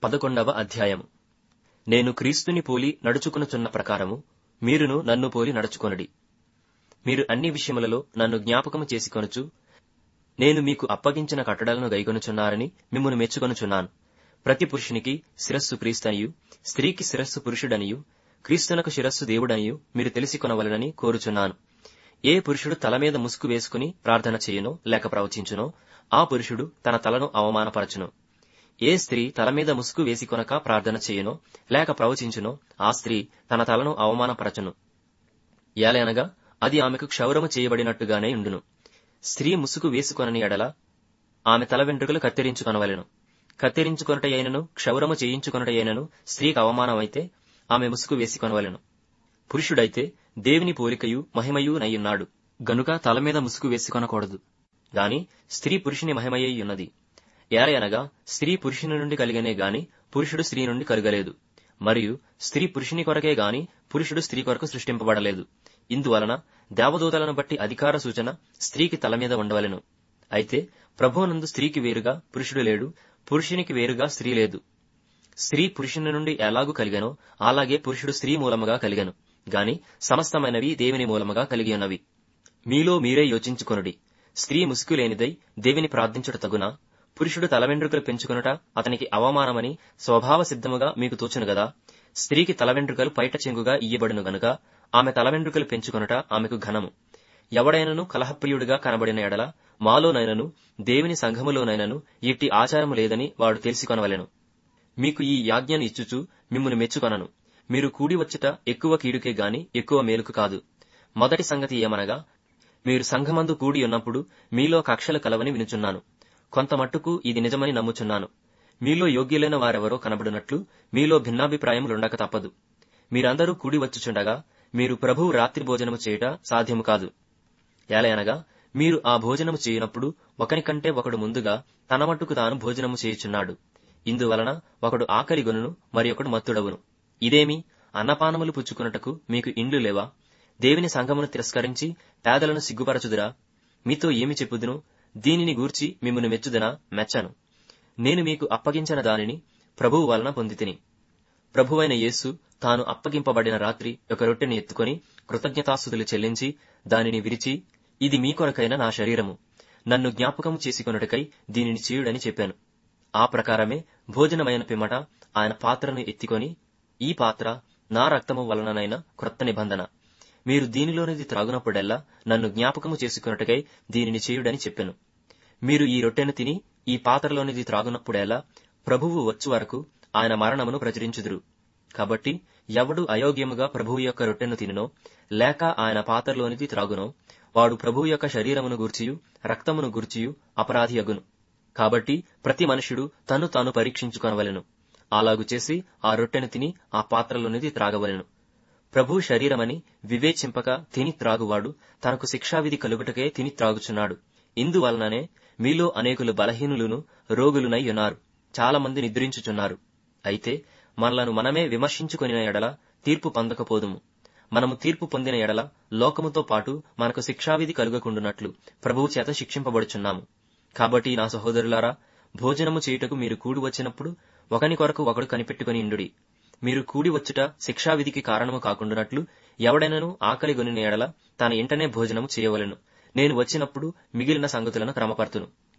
పదకొండవ అధ్యాయము నేను క్రీస్తుని పోలి నడుచుకునుచున్న ప్రకారము మీరును నన్ను పోలి నడుచుకొనుడి మీరు అన్ని విషయములలో నన్ను జ్ఞాపకము చేసుకొనుచు నేను మీకు అప్పగించిన కట్టడలను గైకొనుచున్నారని మిమ్మల్ని మెచ్చుకొనుచున్నాను ప్రతి పురుషునికి శిరస్సు క్రీస్తనియు స్త్రీకి శిరస్సు పురుషుడనియు క్రీస్తునకు శిరస్సు దేవుడనియు మీరు తెలిసి కొనవలనని కోరుచున్నాను ఏ పురుషుడు తల మీద ముసుగు వేసుకుని ప్రార్థన చేయునో లేక ప్రవచించునో ఆ పురుషుడు తన తలను అవమానపరచును ఏ స్త్రీ తల మీద ముసుగు వేసి కొనక ప్రార్థన చేయునో లేక ప్రవచించునో ఆ స్త్రీ తన తలను అవమానపరచును ఏలయనగా అది ఆమెకు క్షౌరము చేయబడినట్టుగానే ఉండును స్త్రీ ముసుగు వేసుకొనని ఎడల ఆమె తల వెంట్రుకలు కత్తిరించుకొనవలెను కత్తిరించుకొనట అయినను క్షౌరము చేయించుకొనట అయినను స్త్రీకి అవమానమైతే ఆమె ముసుగు వేసుకొనవలెను పురుషుడైతే దేవుని పోలికయు మహిమయు నయ్యున్నాడు గనుక తల మీద ముసుగు వేసుకొనకూడదు గాని స్త్రీ పురుషుని మహిమయ్యి ఉన్నది ఏలయనగా స్త్రీ పురుషుని నుండి కలిగనే గాని పురుషుడు స్త్రీ నుండి కలుగలేదు మరియు స్త్రీ పురుషుని కొరకే గాని పురుషుడు స్త్రీ కొరకు సృష్టింపబడలేదు ఇందువలన దేవదూతలను బట్టి అధికార సూచన స్త్రీకి తల మీద ఉండవలెను అయితే ప్రభువునందు స్త్రీకి వేరుగా పురుషుడు లేడు పురుషునికి వేరుగా స్త్రీ లేదు స్త్రీ పురుషుని నుండి ఎలాగూ కలిగెనో అలాగే పురుషుడు స్త్రీ మూలముగా కలిగెను గాని సమస్తమైనవి దేవుని మూలముగా కలిగి ఉన్నవి మీలో మీరే యోచించుకొనుడి స్త్రీ ముసుగు లేనిదై దేవిని ప్రార్థించుట తగునా పురుషుడు తల వెంట్రుకలు పెంచుకొనుట అతనికి అవమానమని స్వభావ సిద్ధముగా మీకు తోచును గదా స్త్రీకి తల వెంట్రుకలు పైట చెంగుగా ఇయ్యబడును గనుక ఆమె తల వెంట్రుకలు పెంచుకొనుట ఆమెకు ఘనము ఎవడైనను కలహప్రియుడిగా కనబడిన ఎడల మాలోనైనను దేవుని సంఘములోనైనను ఇట్టి ఆచారము లేదని వాడు తెలుసుకొనవలెను మీకు ఈ యాజ్ఞను ఇచ్చుచు మిమ్మును మెచ్చుకొనను మీరు కూడి వచ్చుట ఎక్కువ కీడుకే గాని ఎక్కువ మేలుకు కాదు మొదటి సంగతి ఏమనగా మీరు సంఘమందు కూడి ఉన్నప్పుడు మీలో కక్షలు కలవని వినుచున్నాను కొంత మట్టుకు ఇది నిజమని నమ్ముచున్నాను మీలో యోగ్యులైన వారెవరో కనబడినట్లు మీలో భిన్నాభిప్రాయములుండక తప్పదు మీరందరూ కూడి వచ్చుచుండగా మీరు ప్రభువు రాత్రి భోజనము చేయుట సాధ్యము కాదు ఏలయనగా మీరు ఆ భోజనము చేయనప్పుడు ఒకనికంటే ఒకడు ముందుగా తన మట్టుకు తాను భోజనము చేయుచున్నాడు ఇందువలన ఒకడు ఆకలి గొనును మరి ఒకడు మత్తుడవును ఇదేమి అన్నపానములు పుచ్చుకున్నటకు మీకు ఇండ్లు లేవా దేవుని సంఘమును తిరస్కరించి పేదలను సిగ్గుపరచుదురా మీతో ఏమి చెప్పుదును దీనిని గూర్చి మిమ్మల్ని మెచ్చుదనా మెచ్చను నేను మీకు అప్పగించిన దానిని ప్రభువు వలన పొందితిని ప్రభువైన యేసు తాను అప్పగింపబడిన రాత్రి ఒక రొట్టెని ఎత్తుకొని కృతజ్ఞతాస్థుతులు చెల్లించి దానిని విరిచి ఇది మీ కొరకైన నా శరీరము నన్ను జ్ఞాపకము చేసుకొనుటకై దీనిని చేయుడని చెప్పాను ఆ ప్రకారమే భోజనమైన పిమ్మట ఆయన పాత్రను ఎత్తికొని ఈ పాత్ర నా రక్తము వలననైన క్రొత్త నిబంధన మీరు దీనిలోనిది త్రాగునప్పుడెల్లా నన్ను జ్ఞాపకము చేసుకున్నట్టుకై దీనిని చేయుడని చెప్పెను మీరు ఈ రొట్టెను తిని ఈ పాత్రలోనిది త్రాగునప్పుడెల్లా ప్రభువు వచ్చు వరకు ఆయన మరణమును ప్రచురించుదురు కాబట్టి ఎవడు అయోగ్యముగా ప్రభువు యొక్క రొట్టెను తిననో లేక ఆయన పాత్రలోనిది త్రాగునో వాడు ప్రభువు యొక్క శరీరమును గూర్చియు రక్తమును గూర్చియు అపరాధి అగును కాబట్టి ప్రతి మనుషుడు తను తాను పరీక్షించుకొనవలెను అలాగు చేసి ఆ రొట్టెను తిని ఆ పాత్రలోనిది త్రాగవలెను ప్రభు శరీరమని వివేచింపక తిని త్రాగువాడు తనకు శిక్షావిధి కలుగుటకే తిని త్రాగుచున్నాడు ఇందువలననే మీలో అనేకులు బలహీనులును రోగులునై ఉన్నారు చాలా మంది నిద్రించుచున్నారు అయితే మనలను మనమే విమర్శించుకొనిన ఎడల తీర్పు పొందకపోదుము మనము తీర్పు పొందిన ఎడల లోకముతో పాటు మనకు శిక్షావిధి కలుగకుండునట్లు ప్రభువు చేత శిక్షింపబడుచున్నాము కాబట్టి నా సహోదరులారా భోజనము చేయుటకు మీరు కూడి వచ్చినప్పుడు ఒకని కొరకు ఒకడు కనిపెట్టుకుని ఇండుడి మీరు కూడి వచ్చుట శిక్షావిధికి కారణము కాకుండానట్లు ఎవడైనను ఆకలి గొనిన ఎడల తన ఇంటనే భోజనము చేయవలెను నేను వచ్చినప్పుడు మిగిలిన సంగతులను క్రమపర్తును